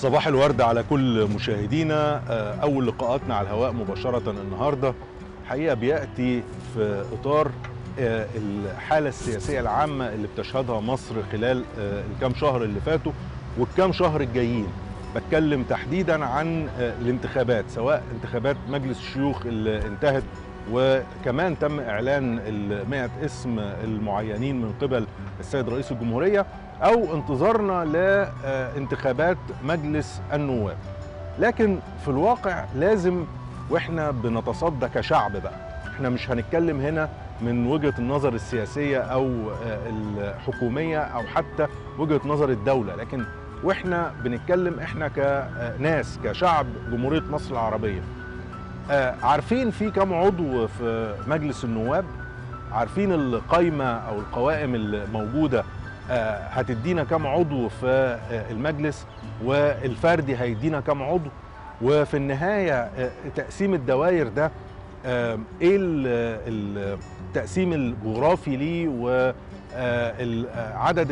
صباح الورد على كل مشاهدينا أول لقاءاتنا على الهواء مباشرة النهاردة حقيقة بيأتي في إطار الحالة السياسية العامة اللي بتشهدها مصر خلال الكام شهر اللي فاتوا والكام شهر الجايين بتكلم تحديدا عن الانتخابات سواء انتخابات مجلس الشيوخ اللي انتهت وكمان تم اعلان المائة اسم المعينين من قبل السيد رئيس الجمهوريه او انتظارنا لانتخابات مجلس النواب لكن في الواقع لازم واحنا بنتصدى كشعب بقى احنا مش هنتكلم هنا من وجهه النظر السياسيه او الحكوميه او حتى وجهه نظر الدوله لكن واحنا بنتكلم احنا كناس كشعب جمهوريه مصر العربيه عارفين في كم عضو في مجلس النواب عارفين القايمه او القوائم الموجوده هتدينا كم عضو في المجلس والفردي هيدينا كم عضو وفي النهايه تقسيم الدوائر ده ايه التقسيم الجغرافي ليه وعدد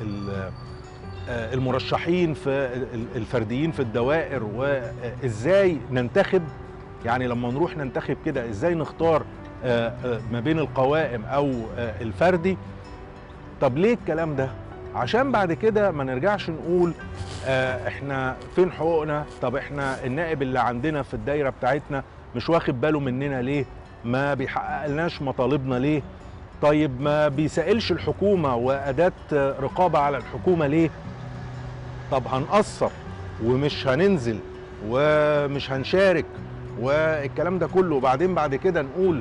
المرشحين في الفرديين في الدوائر وازاي ننتخب يعني لما نروح ننتخب كده ازاي نختار ما بين القوائم او الفردي طب ليه الكلام ده عشان بعد كده ما نرجعش نقول احنا فين حقوقنا طب احنا النائب اللي عندنا في الدايره بتاعتنا مش واخد باله مننا ليه ما بيحققلناش مطالبنا ليه طيب ما بيسائلش الحكومه واداه رقابه على الحكومه ليه طب هنقصر ومش هننزل ومش هنشارك والكلام ده كله وبعدين بعد كده نقول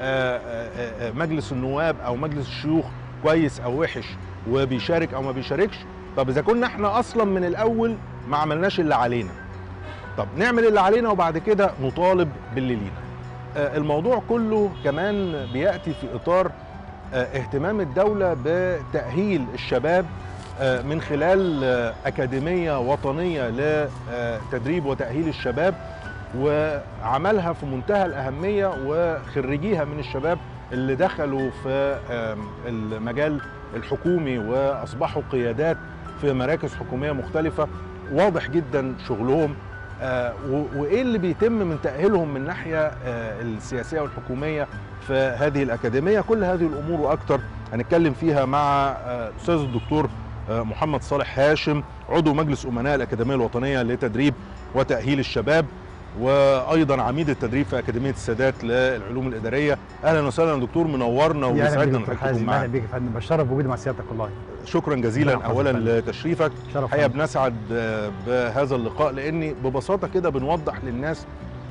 مجلس النواب او مجلس الشيوخ كويس او وحش وبيشارك او ما بيشاركش طب اذا كنا احنا اصلا من الاول ما عملناش اللي علينا طب نعمل اللي علينا وبعد كده نطالب باللي لينا الموضوع كله كمان بياتي في اطار اهتمام الدوله بتاهيل الشباب من خلال اكاديميه وطنيه لتدريب وتاهيل الشباب وعملها في منتهى الاهميه وخريجيها من الشباب اللي دخلوا في المجال الحكومي واصبحوا قيادات في مراكز حكوميه مختلفه واضح جدا شغلهم وايه اللي بيتم من تاهيلهم من الناحيه السياسيه والحكوميه في هذه الاكاديميه كل هذه الامور واكثر هنتكلم فيها مع الاستاذ الدكتور محمد صالح هاشم عضو مجلس امناء الاكاديميه الوطنيه لتدريب وتاهيل الشباب وايضا عميد التدريب في اكاديميه السادات للعلوم الاداريه اهلا وسهلا دكتور منورنا ويسعدنا ان حضرتك معانا اهلا بيك يا فندم بشرف بوجودي مع سيادتك والله شكرا جزيلا اولا لتشريفك الحقيقه بنسعد بهذا اللقاء لاني ببساطه كده بنوضح للناس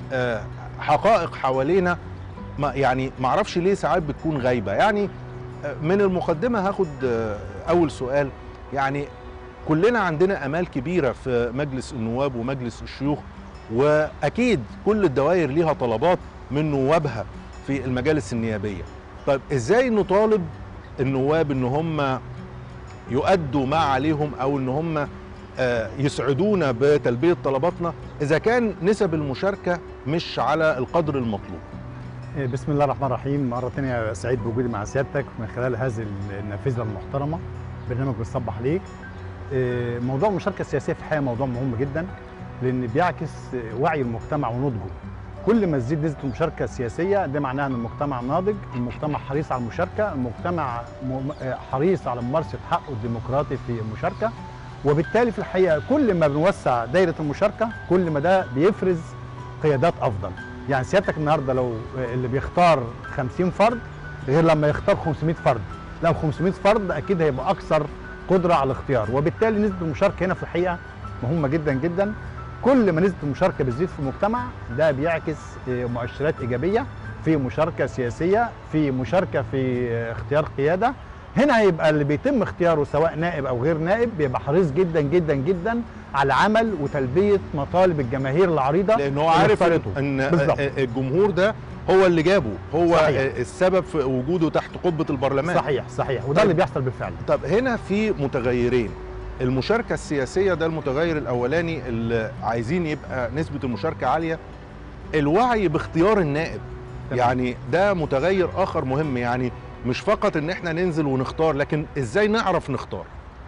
حقائق حوالينا ما يعني ما اعرفش ليه ساعات بتكون غايبه يعني من المقدمه هاخد اول سؤال يعني كلنا عندنا امال كبيره في مجلس النواب ومجلس الشيوخ واكيد كل الدوائر ليها طلبات من نوابها في المجالس النيابيه طيب ازاي نطالب النواب ان هم يؤدوا ما عليهم او ان هم يسعدونا بتلبيه طلباتنا اذا كان نسب المشاركه مش على القدر المطلوب بسم الله الرحمن الرحيم مرة ثانية سعيد بوجودي مع سيادتك من خلال هذه النافذة المحترمة برنامج بتصبح عليك موضوع المشاركة السياسية في الحقيقة موضوع مهم جدا لان بيعكس وعي المجتمع ونضجه كل ما تزيد نسبه المشاركه السياسيه ده معناها ان المجتمع ناضج المجتمع حريص على المشاركه المجتمع حريص على ممارسه حقه الديمقراطي في المشاركه وبالتالي في الحقيقه كل ما بنوسع دايره المشاركه كل ما ده بيفرز قيادات افضل يعني سيادتك النهارده لو اللي بيختار 50 فرد غير لما يختار 500 فرد لو 500 فرد اكيد هيبقى اكثر قدره على الاختيار وبالتالي نسبه المشاركه هنا في الحقيقه مهمه جدا جدا كل ما نسبه المشاركه بتزيد في المجتمع ده بيعكس مؤشرات ايجابيه في مشاركه سياسيه في مشاركه في اختيار قياده هنا هيبقى اللي بيتم اختياره سواء نائب او غير نائب بيبقى حريص جدا جدا جدا على عمل وتلبيه مطالب الجماهير العريضه لان هو عارف ان بالزبط. الجمهور ده هو اللي جابه هو صحيح. السبب في وجوده تحت قبه البرلمان صحيح صحيح وده طيب. اللي بيحصل بالفعل طب هنا في متغيرين المشاركة السياسية ده المتغير الأولاني اللي عايزين يبقى نسبة المشاركة عالية الوعي باختيار النائب تمام. يعني ده متغير آخر مهم يعني مش فقط إن إحنا ننزل ونختار لكن إزاي نعرف نختار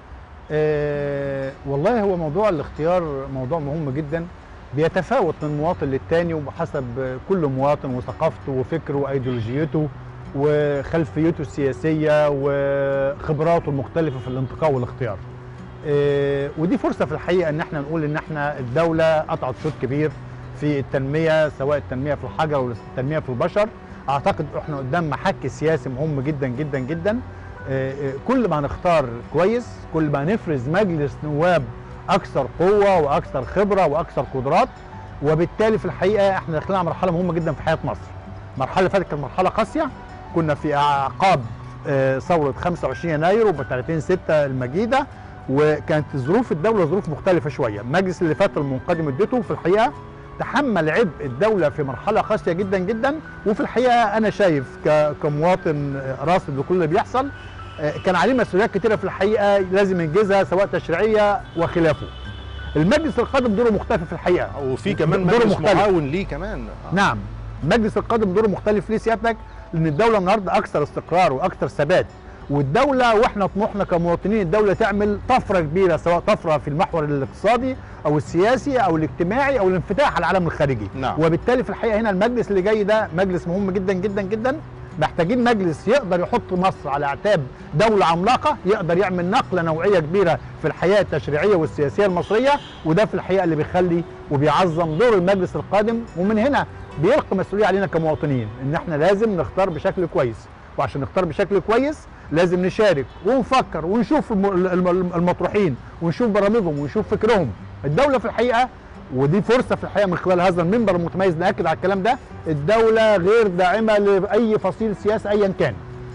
آه والله هو موضوع الاختيار موضوع مهم جدا بيتفاوت من مواطن للتاني وبحسب كل مواطن وثقافته وفكره وايديولوجيته وخلفيته السياسيه وخبراته المختلفه في الانتقاء والاختيار. آه ودي فرصه في الحقيقه ان احنا نقول ان احنا الدوله قطعت شوط كبير في التنميه سواء التنميه في الحجر او التنميه في البشر. اعتقد احنا قدام محك سياسي مهم جدا جدا جدا. آه آه كل ما نختار كويس كل ما نفرز مجلس نواب اكثر قوه واكثر خبره واكثر قدرات وبالتالي في الحقيقه احنا داخلين على مرحله مهمه جدا في حياه مصر. المرحله اللي فاتت كانت مرحله قاسيه كنا في اعقاب آه ثوره 25 يناير وب 30 6 المجيده وكانت ظروف الدوله ظروف مختلفه شويه، المجلس اللي فات المنقدم اديته في الحقيقه تحمل عبء الدوله في مرحله قاسيه جدا جدا وفي الحقيقه انا شايف كمواطن راصد لكل اللي بيحصل كان عليه مسؤوليات كتيره في الحقيقه لازم ينجزها سواء تشريعيه وخلافه. المجلس القادم دوره مختلف في الحقيقه وفي كمان دوره مجلس مختلف. معاون ليه كمان نعم المجلس القادم دوره مختلف ليه سيادتك؟ لان الدوله النهارده اكثر استقرار واكثر ثبات والدوله واحنا طموحنا كمواطنين الدوله تعمل طفره كبيره سواء طفره في المحور الاقتصادي او السياسي او الاجتماعي او الانفتاح على العالم الخارجي نعم. وبالتالي في الحقيقه هنا المجلس اللي جاي ده مجلس مهم جدا جدا جدا محتاجين مجلس يقدر يحط مصر على اعتاب دوله عملاقه يقدر يعمل نقله نوعيه كبيره في الحياه التشريعيه والسياسيه المصريه وده في الحقيقه اللي بيخلي وبيعظم دور المجلس القادم ومن هنا بيلقي مسؤوليه علينا كمواطنين ان احنا لازم نختار بشكل كويس وعشان نختار بشكل كويس لازم نشارك ونفكر ونشوف الم- الم- المطروحين ونشوف برامجهم ونشوف فكرهم الدوله في الحقيقه ودي فرصه في الحقيقه من خلال هذا المنبر المتميز ناكد على الكلام ده الدوله غير داعمه لاي فصيل سياسي ايا كان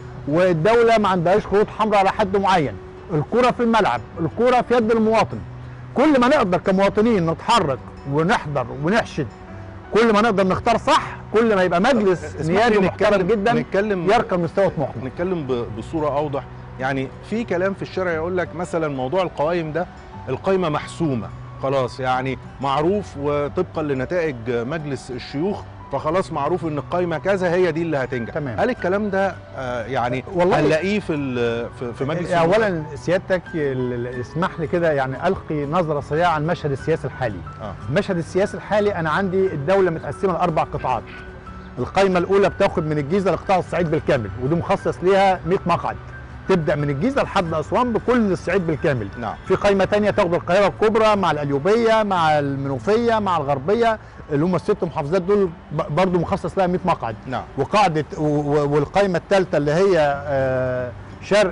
والدوله ما عندهاش خطوط حمراء على حد معين الكره في الملعب الكره في يد المواطن كل ما نقدر كمواطنين نتحرك ونحضر ونحشد كل ما نقدر نختار صح كل ما يبقى مجلس اسمح نيابي لي محترم نتكلم- جدا نتكلم يرقى مستوى طموحنا نتكلم ب- بصوره اوضح يعني في كلام في الشارع يقول لك مثلا موضوع القوائم ده القايمه محسومه خلاص يعني معروف وطبقا لنتائج مجلس الشيوخ فخلاص معروف ان القايمه كذا هي دي اللي هتنجح تمام. هل الكلام ده آه، يعني والله- هنلاقيه في ال- في- في مجلس النواب؟ اولا سيادتك ال- ال- اسمح لي كده يعني القي نظره سريعه عن المشهد السياسي الحالي آه. المشهد السياسي الحالي انا عندي الدوله متقسمه لاربع قطاعات القائمه الاولى بتاخد من الجيزه لقطاع الصعيد بالكامل ودي مخصص ليها 100 مقعد تبدا من الجيزه لحد اسوان بكل الصعيد بالكامل نعم في قائمه تانية تاخد القاهره الكبرى مع القليوبيه مع المنوفيه مع الغربيه اللي هم الست محافظات دول ب- برضو مخصص لها 100 مقعد نعم وقاعدة و- و- والقائمة الثالثة اللي هي آه، شرق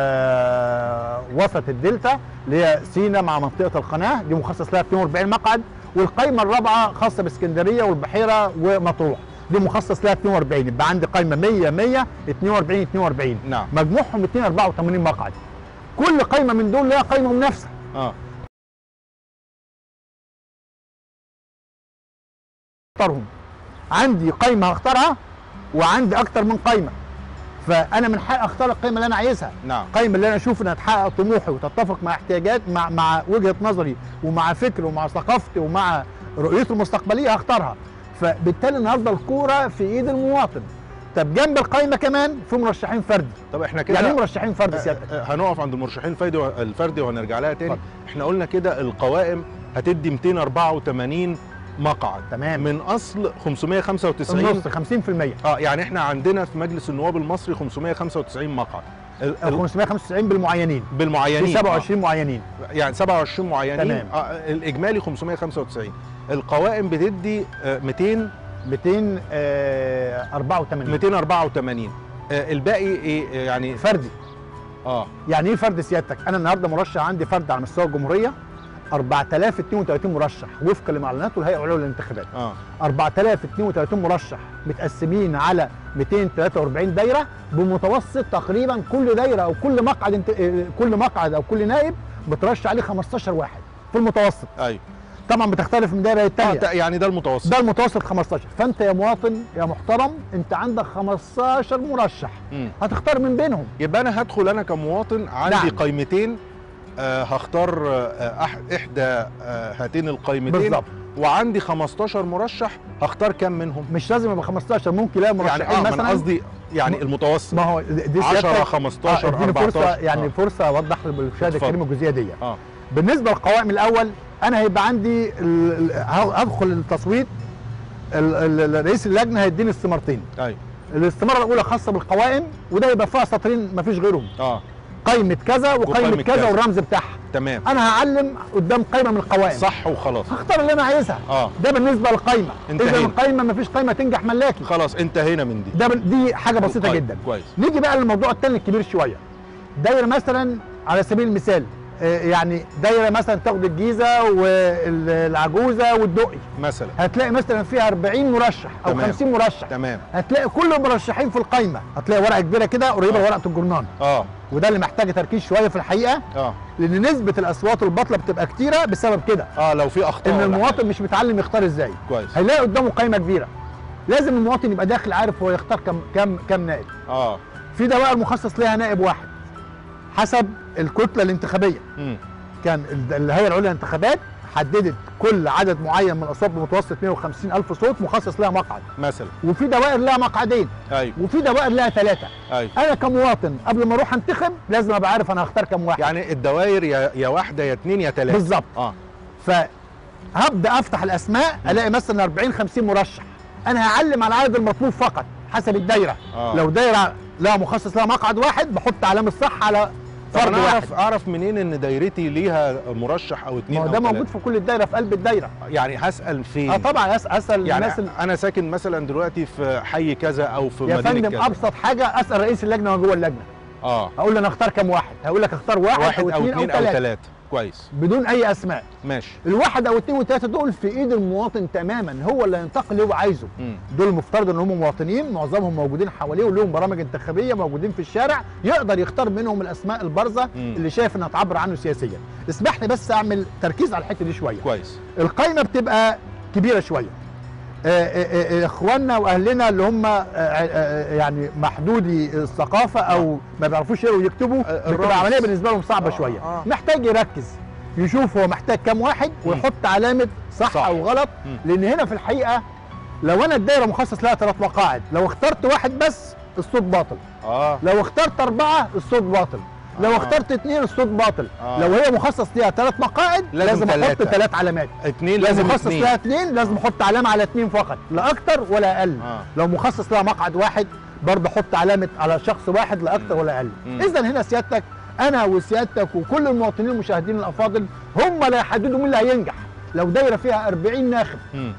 ووسط الدلتا اللي هي سينا مع منطقة القناة دي مخصص لها 42 مقعد والقائمة الرابعة خاصة باسكندرية والبحيرة ومطروح دي مخصص لها 42 يبقى عندي قائمة 100 100 42 42 نعم مجموعهم 284 مقعد كل قائمة من دول لها قائمة منافسة اه اختارهم عندي قائمة هختارها وعندي أكتر من قائمة فأنا من حقي أختار القائمة اللي أنا عايزها نعم القائمة اللي أنا أشوف إنها تحقق طموحي وتتفق مع احتياجات مع مع وجهة نظري ومع فكري ومع ثقافتي ومع رؤيتي المستقبلية هختارها فبالتالي النهارده الكورة في إيد المواطن طب جنب القائمة كمان في مرشحين فردي طب احنا كده يعني ايه مرشحين فردي سيادتك؟ آه، هنقف عند المرشحين الفردي الفردي وهنرجع لها تاني اتفضل. احنا قلنا كده القوائم هتدي 284 مقعد تمام من اصل 595 النص 50% اه يعني احنا عندنا في مجلس النواب المصري 595 مقعد ال- أو ال- 595 بالمعينين بالمعينين في 27 معينين آه يعني 27 معينين تمام. آه الاجمالي 595 القوائم بتدي آه 200 284 284 آه الباقي ايه آه، يعني فردي اه يعني ايه فرد سيادتك؟ انا النهارده مرشح عندي فرد على مستوى الجمهوريه 4032 مرشح وفقا لمعلومات الهيئه العليا للانتخابات اه 4032 مرشح متقسمين على 243 دايره بمتوسط تقريبا كل دايره او كل مقعد انت... اه، كل مقعد او كل نائب بترشح عليه 15 واحد في المتوسط ايوه طبعا بتختلف من دايره آه للتانيه تا- يعني ده المتوسط ده المتوسط 15 فانت يا مواطن يا محترم انت عندك 15 مرشح مم. هتختار من بينهم يبقى انا هدخل انا كمواطن عندي نعم. قائمتين آه هختار آه أح- احدى آه هاتين القائمتين بالظبط وعندي 15 مرشح هختار كام منهم مش لازم يبقى 15 ممكن يلاقي مرشحين يعني اه ما انا مثلا قصدي يعني م- المتوسط ما هو دي 10 سيادتك- 15 آه، اديني فرصه 14 يعني آه. فرصه اوضح للمشاهد اتفضل. الكريم الجزئيه دي اه بالنسبه للقوائم الاول انا هيبقى عندي ال- ال- ه- هدخل التصويت ال- ال- رئيس اللجنه هيديني استمارتين ايوه الاستماره الاولى خاصه بالقوائم وده يبقى فيها سطرين مفيش غيرهم اه قائمه كذا وقائمة وقائمه كذا كذا. والرمز بتاعها تمام انا هعلم قدام قائمه من القوائم صح وخلاص هختار اللي انا عايزها اه ده بالنسبه للقائمه انتهينا. اذا القائمه مفيش قائمه تنجح ملاكي خلاص انتهينا من دي ده بال- دي حاجه بسيطه طيب، جدا كويس نيجي بقى للموضوع التاني الكبير شويه دايره مثلا على سبيل المثال آه، يعني دايره مثلا تاخد الجيزه والعجوزه والدقي مثلا هتلاقي مثلا فيها 40 مرشح او تمام. 50 مرشح تمام هتلاقي كل المرشحين في القايمه هتلاقي ورقه كبيره كده قريبه آه. لورقه الجرنان اه وده اللي محتاج تركيز شويه في الحقيقه اه لان نسبه الاصوات الباطله بتبقى كتيره بسبب كده اه لو في اخطاء ان ولا المواطن حاجة. مش متعلم يختار ازاي كويس هيلاقي قدامه قايمه كبيره لازم المواطن يبقى داخل عارف هو يختار كم كم كم نائب اه في دوائر مخصص ليها نائب واحد حسب الكتله الانتخابيه امم كان ال- الهيئه العليا للانتخابات حددت كل عدد معين من الاصوات بمتوسط 150 الف صوت مخصص لها مقعد مثلا وفي دوائر لها مقعدين ايوه وفي دوائر لها ثلاثه ايوه انا كمواطن قبل ما اروح انتخب لازم ابقى عارف انا هختار كم واحد يعني الدوائر يا يا واحده يا اتنين يا تلاته بالظبط اه فهبدا افتح الاسماء الاقي مثلا 40 50 مرشح انا هعلم على العدد المطلوب فقط حسب الدايره آه. لو دايره لها مخصص لها مقعد واحد بحط علامه صح على طب فرد انا واحد اعرف اعرف منين ان دايرتي ليها مرشح او اتنين ما هو أو ده تلاتة؟ موجود في كل الدايره في قلب الدايره يعني هسال فين اه طبعا أس- اسال يعني الناس ال- انا ساكن مثلا دلوقتي في حي كذا او في يا مدينه فندم كذا ابسط حاجه اسال رئيس اللجنه وجوه اللجنه اه اقول له انا اختار كم واحد هقول لك اختار واحد, واحد او اثنين او اتنين او ثلاثه تلاته كويس بدون اي اسماء ماشي الواحد او اثنين وثلاثه دول في ايد المواطن تماما هو اللي ينتقل اللي هو عايزه مم. دول المفترض ان هم مواطنين معظمهم موجودين حواليه ولهم برامج انتخابيه موجودين في الشارع يقدر يختار منهم الاسماء البارزه مم. اللي شايف انها تعبر عنه سياسيا اسمح لي بس اعمل تركيز على الحته دي شويه كويس القايمه بتبقى كبيره شويه آه، آه، آه، اخواننا واهلنا اللي هم آه، آه، يعني محدودي الثقافه او ما بيعرفوش يقروا ويكتبوا آه، الرمز. بتبقى عمليه بالنسبه لهم صعبه آه، شويه آه. محتاج يركز يشوف هو محتاج كام واحد ويحط علامه صح, صح. او غلط مم. لان هنا في الحقيقه لو انا الدايره مخصص لها ثلاث مقاعد لو اخترت واحد بس الصوت باطل اه لو اخترت اربعه الصوت باطل لو آه. اخترت اثنين الصوت باطل آه. لو هي مخصص ليها ثلاث مقاعد لازم لازم, احط تلاتة. ثلاث علامات اتنين لو لازم مخصص اتنين لها اثنين لازم احط علامه على اثنين فقط لا اكتر ولا اقل آه. لو مخصص لها مقعد واحد برضه احط علامه على شخص واحد لا اكتر مم. ولا اقل مم. اذا هنا سيادتك انا وسيادتك وكل المواطنين المشاهدين الافاضل هم اللي هيحددوا مين اللي هينجح لو دايره فيها 40 ناخب مم.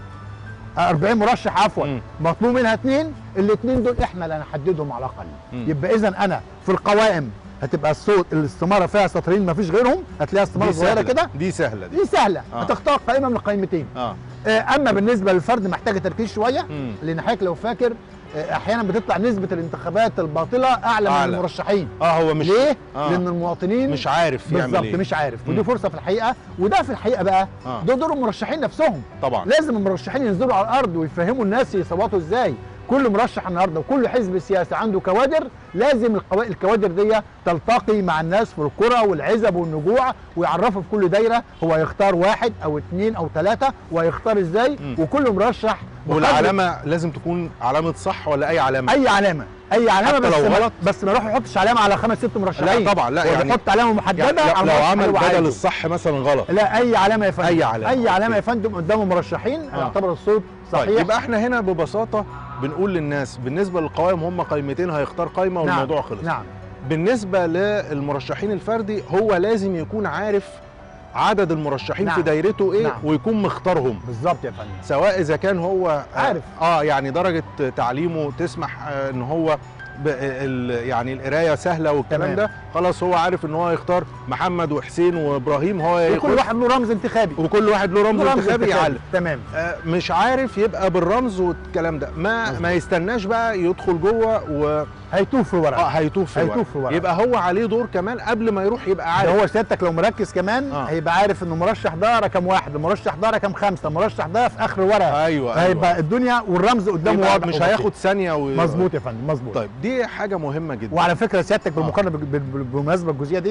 40 مرشح عفوا مم. مطلوب منها اثنين الاثنين دول احنا اللي هنحددهم على الاقل مم. يبقى اذا انا في القوائم هتبقى الصوت الاستماره فيها سطرين مفيش غيرهم هتلاقيها استماره دي صغيره سهلة كده دي سهله دي دي سهله آه. هتختار قائمه من القائمتين اه آه، اما بالنسبه للفرد محتاجه تركيز شويه مم. لان حضرتك لو فاكر آه، احيانا بتطلع نسبه الانتخابات الباطله اعلى, من أعلى. المرشحين اه هو مش ليه؟ آه. لان المواطنين مش عارف يعمل بالظبط ايه مش عارف ودي مم. فرصه في الحقيقه وده في الحقيقه بقى آه. ده دور المرشحين نفسهم طبعا لازم المرشحين ينزلوا على الارض ويفهموا الناس يصوتوا ازاي كل مرشح النهارده وكل حزب سياسي عنده كوادر لازم القوا- الكوادر دي تلتقي مع الناس في القرى والعزب والنجوع ويعرفوا في كل دايره هو هيختار واحد او اثنين او ثلاثه وهيختار ازاي مم. وكل مرشح بقدر- والعلامه لازم تكون علامه صح ولا اي علامه اي علامه اي علامه حتى بس لو ما- غلط؟ بس ما يروح يحطش علامه على خمس ست مرشحين لا طبعا لا هو يعني يحط علامه محدده يعني على لو, لو المرشح عمل اللي هو بدل عايزه. الصح مثلا غلط لا اي علامه يا فندم أي علامة، اي علامه أوكي. يا فندم قدام المرشحين آه. يعتبر الصوت صحيح طيب يبقى احنا هنا ببساطه بنقول للناس بالنسبه للقوائم هم قائمتين هيختار قائمه نعم. والموضوع خلص نعم بالنسبه للمرشحين الفردي هو لازم يكون عارف عدد المرشحين نعم. في دايرته ايه نعم. ويكون مختارهم بالظبط يا فندم سواء اذا كان هو آه، عارف. اه يعني درجه تعليمه تسمح آه ان هو ب- ال- يعني القرايه سهله والكلام تمام. ده خلاص هو عارف ان هو يختار محمد وحسين وابراهيم هو وكل يخش- واحد له رمز انتخابي وكل واحد له رمز له انتخابي يعلم تمام آه، مش عارف يبقى بالرمز والكلام ده ما مظبوط. ما يستناش بقى يدخل جوه و هيتوه في اه ورقه هيتوه في هيتوه ورق. في ورق. يبقى هو عليه دور كمان قبل ما يروح يبقى ده عارف هو سيادتك لو مركز كمان آه. هيبقى عارف ان المرشح ده رقم واحد المرشح ده رقم خمسه المرشح ده في اخر ورقه ايوه هيبقى الدنيا والرمز قدامه يبقى واضح مش وبسيط. هياخد ثانيه و... مظبوط يا فندم مظبوط طيب دي حاجه مهمه جدا وعلى فكره سيادتك آه. بالمقارنه ب- ب- بالمناسبه الجزئيه دي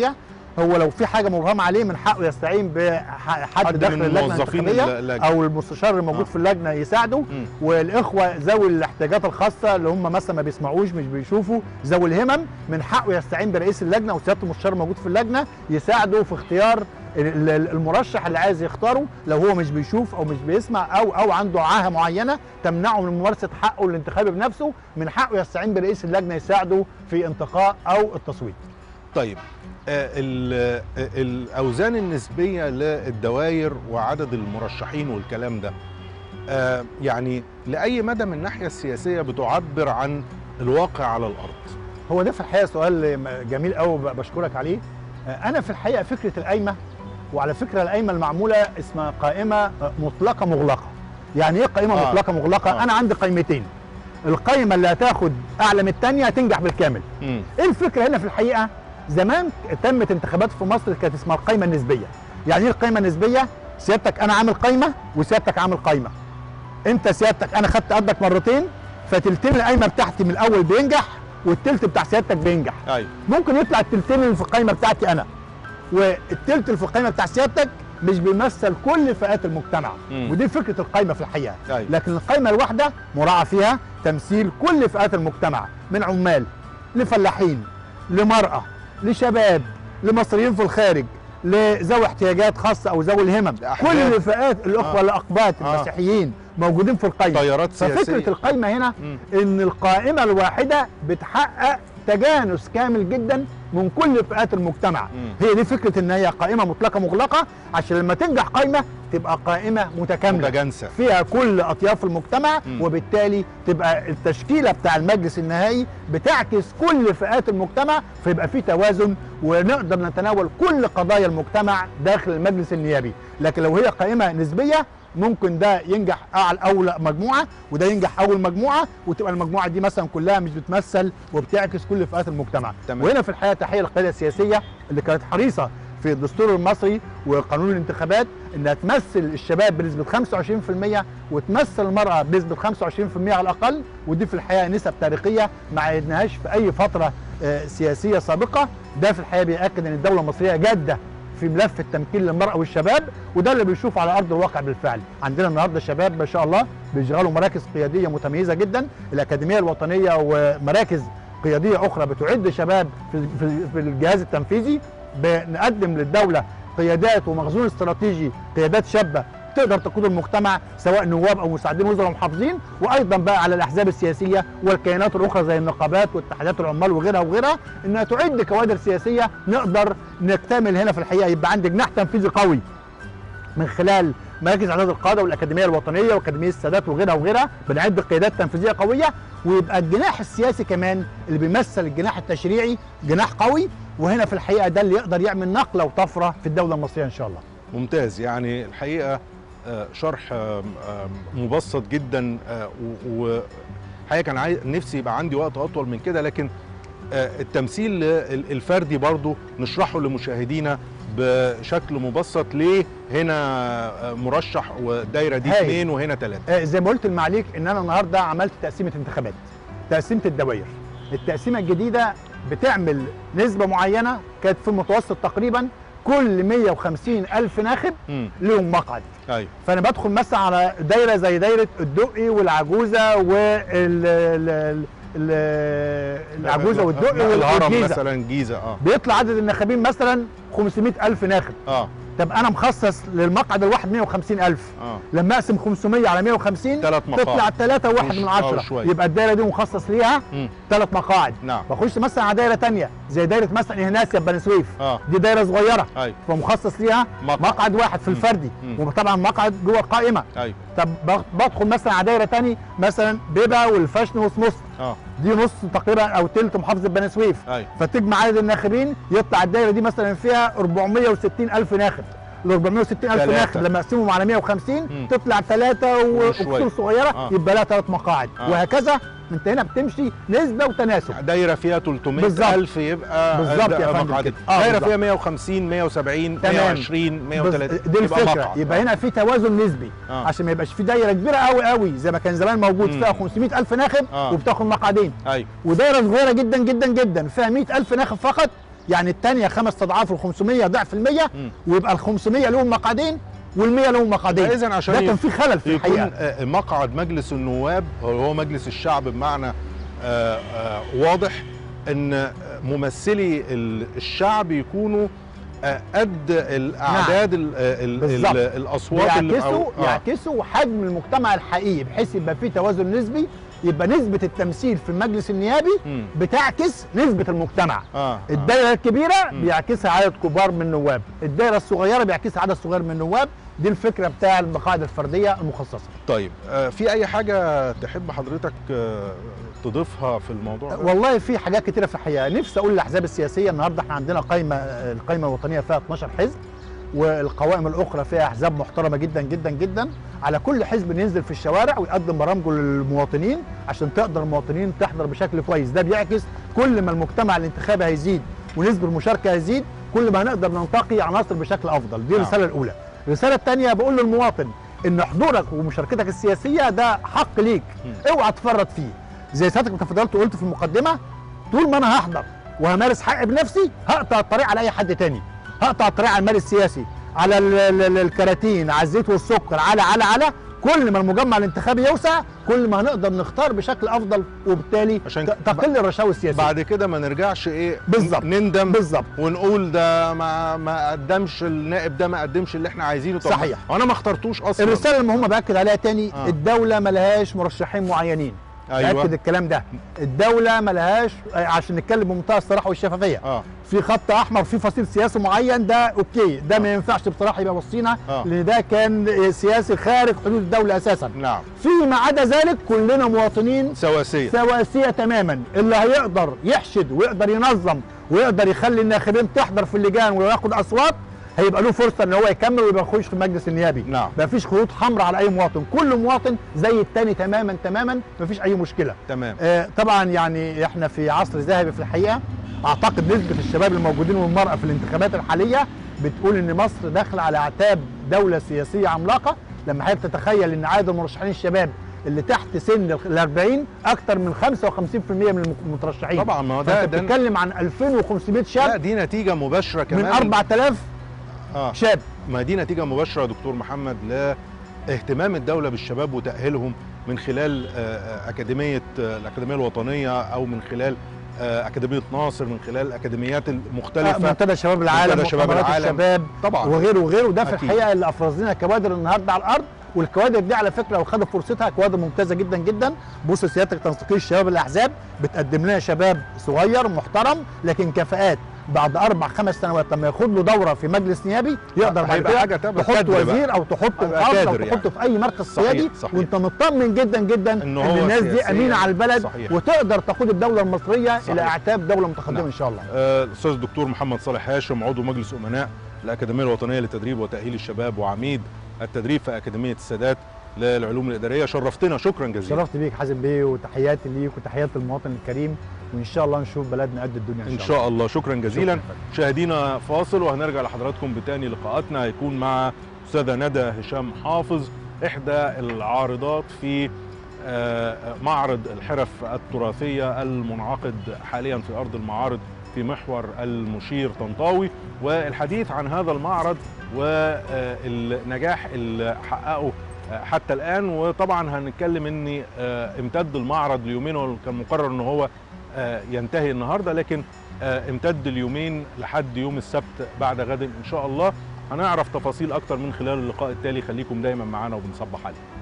هو لو في حاجه مبهمه عليه من حقه يستعين بحد حد داخل من اللجنه موظفين الانتخابيه اللجنة. او المستشار الموجود آه. في اللجنه يساعده مم. والاخوه ذوي الاحتياجات الخاصه اللي هم مثلا ما بيسمعوش مش بيشوفوا ذوي الهمم من حقه يستعين برئيس اللجنه وسياده المستشار الموجود في اللجنه يساعده في اختيار ال- ال- المرشح اللي عايز يختاره لو هو مش بيشوف او مش بيسمع او او عنده عاهه معينه تمنعه من ممارسه حقه الانتخابي بنفسه من حقه يستعين برئيس اللجنه يساعده في انتقاء او التصويت طيب آه، ال- آه، الاوزان النسبيه للدوائر وعدد المرشحين والكلام ده آه، يعني لاي مدى من الناحيه السياسيه بتعبر عن الواقع على الارض هو ده في الحقيقه سؤال جميل قوي بشكرك عليه انا في الحقيقه فكره القايمه وعلى فكره القايمه المعموله اسمها قائمه مطلقه مغلقه يعني ايه قائمه آه. آه. مطلقه مغلقه آه. آه. انا عندي قائمتين القائمه اللي هتاخد اعلى من الثانيه هتنجح بالكامل مم. ايه الفكره هنا في الحقيقه زمان تمت انتخابات في مصر كانت اسمها القائمه النسبيه يعني ايه القائمه النسبيه سيادتك انا عامل قائمه وسيادتك عامل قائمه انت سيادتك انا خدت قدك مرتين فتلتين القايمه بتاعتي من الاول بينجح والتلت بتاع سيادتك بينجح ايوه ممكن يطلع التلتين اللي في القائمه بتاعتي انا والتلت اللي في القائمه بتاع سيادتك مش بيمثل كل فئات المجتمع مم. ودي فكره القائمه في الحقيقه أيوة. لكن القائمه الواحده مراعى فيها تمثيل كل فئات المجتمع من عمال لفلاحين لمراه لشباب لمصريين في الخارج لذوي احتياجات خاصه او ذوي الهمم لأحزاب. كل فئات الاخوه آه. الاقباط آه. المسيحيين موجودين في القائمه تيارات سياسيه ففكره القائمه هنا مم. ان القائمه الواحده بتحقق تجانس كامل جدا من كل فئات المجتمع مم. هي دي فكره ان هي قائمه مطلقه مغلقه عشان لما تنجح قائمه تبقى قائمه متكامله متجانسه فيها كل اطياف المجتمع مم. وبالتالي تبقى التشكيله بتاع المجلس النهائي بتعكس كل فئات المجتمع فيبقى في توازن ونقدر نتناول كل قضايا المجتمع داخل المجلس النيابي لكن لو هي قائمه نسبيه ممكن ده ينجح اعلى اول مجموعه وده ينجح اول مجموعه وتبقى المجموعه دي مثلا كلها مش بتمثل وبتعكس كل فئات المجتمع تمام. وهنا في الحقيقه تحيه للقياده السياسيه اللي كانت حريصه في الدستور المصري وقانون الانتخابات انها تمثل الشباب بنسبه 25% وتمثل المراه بنسبه 25% على الاقل ودي في الحقيقه نسب تاريخيه ما عدناهاش في اي فتره آه، سياسيه سابقه ده في الحقيقه بياكد ان الدوله المصريه جاده في ملف التمكين للمراه والشباب وده اللي بنشوفه على ارض الواقع بالفعل عندنا النهارده شباب ما شاء الله بيشغلوا مراكز قياديه متميزه جدا الاكاديميه الوطنيه ومراكز قياديه اخرى بتعد شباب في في, في الجهاز التنفيذي بنقدم للدوله قيادات ومخزون استراتيجي قيادات شابه تقدر تقود المجتمع سواء نواب او مساعدين وزراء ومحافظين وايضا بقى على الاحزاب السياسيه والكيانات الاخرى زي النقابات واتحادات العمال وغيرها وغيرها انها تعد كوادر سياسيه نقدر نكتمل هنا في الحقيقه يبقى عندي جناح تنفيذي قوي من خلال مراكز اعداد القاده والاكاديميه الوطنيه واكاديميه السادات وغيرها وغيرها بنعد قيادات تنفيذيه قويه ويبقى الجناح السياسي كمان اللي بيمثل الجناح التشريعي جناح قوي وهنا في الحقيقه ده اللي يقدر يعمل نقله وطفره في الدوله المصريه ان شاء الله. ممتاز يعني الحقيقه آه، شرح آم، آم، مبسط جدا آه، و- وحقيقه كان عايز نفسي يبقى عندي وقت اطول من كده لكن آه، التمثيل ال- الفردي برضو نشرحه لمشاهدينا بشكل مبسط ليه هنا آه، مرشح والدايره دي هايل. اثنين وهنا ثلاثه آه، زي ما قلت المعاليك ان انا النهارده عملت تقسيمه انتخابات تقسيمه الدوائر التقسيمه الجديده بتعمل نسبه معينه كانت في المتوسط تقريبا كل 150 الف ناخب امم لهم مقعد ايوه فانا بدخل مثلا على دايره زي دايره الدقي والعجوزه وال ال- ال- العجوزه والدقي الهرم والجيزه مثلا جيزه اه بيطلع عدد الناخبين مثلا 500 الف ناخب اه طب انا مخصص للمقعد الواحد 150 الف اه لما اقسم 500 على 150 ثلاث مقاعد تطلع 3 واحد مش- من آه، عشرة شوية. يبقى الدايره دي مخصص ليها مم. ثلاث مقاعد نعم بخش مثلا على دايره تانية زي دايره مثلا اهناسيا بني سويف اه دي دايره صغيره ايوه فمخصص ليها مقعد. مقعد واحد في مم. الفردي مم. وطبعا مقعد جوه القائمه ايوه طب بخ- بدخل مثلا على دايره تاني مثلا بيبا والفشن وسموس اه دي نص تقريبا او تلت محافظه بني سويف ايوه فتجمع عدد الناخبين يطلع الدايره دي مثلا فيها 460 الف ناخب ال 460 الف تلاتة. ناخب لما اقسمهم على 150 مم. تطلع ثلاثه وشوية. وكسور صغيره آه. يبقى لها ثلاث مقاعد آه. وهكذا انت هنا بتمشي نسبه وتناسب دايره فيها 300 بالظبط. الف يبقى بالظبط ده يا فندم مقعدين. كده. آه، دايره بالظبط. فيها 150 170 تمام. 120 بس 130 دي يبقى الفكره مقعد. يبقى آه. هنا في توازن نسبي آه. عشان ما يبقاش في دايره كبيره قوي قوي زي ما كان زمان موجود مم. فيها 500 الف ناخب آه. وبتاخد مقعدين ايوه ودايره صغيره جدا جدا جدا فيها 100 الف ناخب فقط يعني الثانيه خمس اضعاف ال 500 ضعف ال 100 مم. ويبقى ال 500 لهم مقعدين وال 100 لهم مقعدين اذا عشان ده ي- كان في خلل في يكون الحقيقه آه، مقعد مجلس النواب هو مجلس الشعب بمعنى آه، آه، واضح ان آه، ممثلي ال- الشعب يكونوا آه، قد الاعداد ال- ال- بالظبط. ال- الاصوات اللي يعكسوا أو- آه. يعكسوا حجم المجتمع الحقيقي بحيث يبقى في توازن نسبي يبقى نسبه التمثيل في المجلس النيابي مم. بتعكس نسبه المجتمع اه آه. الدائره الكبيره مم. بيعكسها عدد كبار من النواب الدائره الصغيره بيعكسها عدد صغير من النواب دي الفكره بتاع المقاعد الفرديه المخصصه طيب آه، في اي حاجه تحب حضرتك آه، تضيفها في الموضوع ده؟ والله في حاجات كتيره في الحقيقه نفسي اقول للاحزاب السياسيه النهارده احنا عندنا قائمه القائمه الوطنيه فيها 12 حزب والقوائم الاخرى فيها احزاب محترمه جدا جدا جدا على كل حزب ينزل في الشوارع ويقدم برامجه للمواطنين عشان تقدر المواطنين تحضر بشكل كويس ده بيعكس كل ما المجتمع الانتخابي هيزيد ونسبه المشاركه هيزيد كل ما هنقدر ننتقي عناصر بشكل افضل دي نعم. الرساله الاولى الرساله الثانيه بقول للمواطن ان حضورك ومشاركتك السياسيه ده حق ليك اوعى تفرط فيه زي سيادتك ما تفضلت وقلت في المقدمه طول ما انا هحضر وهمارس حقي بنفسي هقطع الطريق على اي حد تاني هقطع الطريق على المال السياسي على ال- ال- ال- الكراتين على الزيت والسكر على على على كل ما المجمع الانتخابي يوسع كل ما هنقدر نختار بشكل افضل وبالتالي عشان ت- تقل الرشاوى السياسيه بعد كده ما نرجعش ايه بالظبط. نندم بالظبط ونقول ده ما ما قدمش النائب ده ما قدمش اللي احنا عايزينه طب صحيح. وانا ما اخترتوش اصلا الرساله المهمه باكد عليها تاني آه. آه. الدوله ملهاش مرشحين معينين أيوة. باكد الكلام ده الدوله ملهاش آه، عشان نتكلم بمنتهى الصراحه والشفافيه اه في خط احمر في فصيل سياسي معين ده اوكي ده ما ينفعش بصراحه يبقى وسطينا آه. لان ده كان آه، سياسي خارج حدود الدوله اساسا نعم فيما عدا ذلك كلنا مواطنين سواسيه سواسيه تماما اللي هيقدر يحشد ويقدر ينظم ويقدر يخلي الناخبين تحضر في اللجان وياخد اصوات هيبقى له فرصه ان هو يكمل ويبقى يخش في المجلس النيابي نعم. مفيش خطوط حمراء على اي مواطن كل مواطن زي التاني تماما تماما مفيش اي مشكله تمام آه، طبعا يعني احنا في عصر ذهبي في الحقيقه اعتقد نسبه الشباب الموجودين والمراه في الانتخابات الحاليه بتقول ان مصر داخله على اعتاب دوله سياسيه عملاقه لما حضرتك تتخيل ان عدد المرشحين الشباب اللي تحت سن ال 40 اكثر من 55% من المترشحين طبعا ما هو ده فانت ده بتتكلم عن 2500 لا شاب دي نتيجه مباشره كمان من 4000 اه شاب ما دي نتيجه مباشره يا دكتور محمد لاهتمام الدوله بالشباب وتاهيلهم من خلال آه، آه، اكاديميه آه، الاكاديميه الوطنيه او من خلال آه، اكاديميه ناصر من خلال الاكاديميات آه، المختلفه منتدى شباب العالم منتدى شباب مؤتمرات العالم. الشباب طبعا وغيره وغيره ده في أكيد. الحقيقه اللي افرز لنا كوادر النهارده على الارض والكوادر دي على فكره لو خدوا فرصتها كوادر ممتازه جدا جدا بص سيادتك تنسيقيه الشباب الاحزاب بتقدم لنا شباب صغير محترم لكن كفاءات بعد اربع خمس سنوات لما ياخد له دوره في مجلس نيابي يقدر بعد هيبقى كده حاجة تبقى تحط كادر بقى. وزير او تحط هيبقى محافظ او كادر يعني. تحطه في اي مركز صحيح، قيادي صحيح. وانت مطمن جدا جدا إن ان هو الناس دي سياسياً امينه على البلد صحيح. وتقدر تقود الدوله المصريه صحيح. الى اعتاب دوله متقدمه نعم. ان شاء الله آه، الاستاذ الدكتور محمد صالح هاشم عضو مجلس امناء الاكاديميه الوطنيه للتدريب وتاهيل الشباب وعميد التدريب في اكاديميه السادات للعلوم الاداريه شرفتنا شكرا جزيلا شرفت بيك حازم بيه وتحياتي ليك وتحيات المواطن الكريم وان شاء الله نشوف بلدنا قد الدنيا ان شاء الله شكرا جزيلا شكراً. مشاهدينا فاصل وهنرجع لحضراتكم بتاني لقاءاتنا هيكون مع استاذه ندى هشام حافظ احدى العارضات في آه، معرض الحرف التراثيه المنعقد حاليا في ارض المعارض في محور المشير طنطاوي والحديث عن هذا المعرض والنجاح اللي حققه حتى الان وطبعا هنتكلم ان آه، امتد المعرض ليومين وكان مقرر ان هو آه، ينتهي النهارده لكن آه، امتد اليومين لحد يوم السبت بعد غد ان شاء الله هنعرف تفاصيل اكتر من خلال اللقاء التالي خليكم دايما معانا وبنصبح عليكم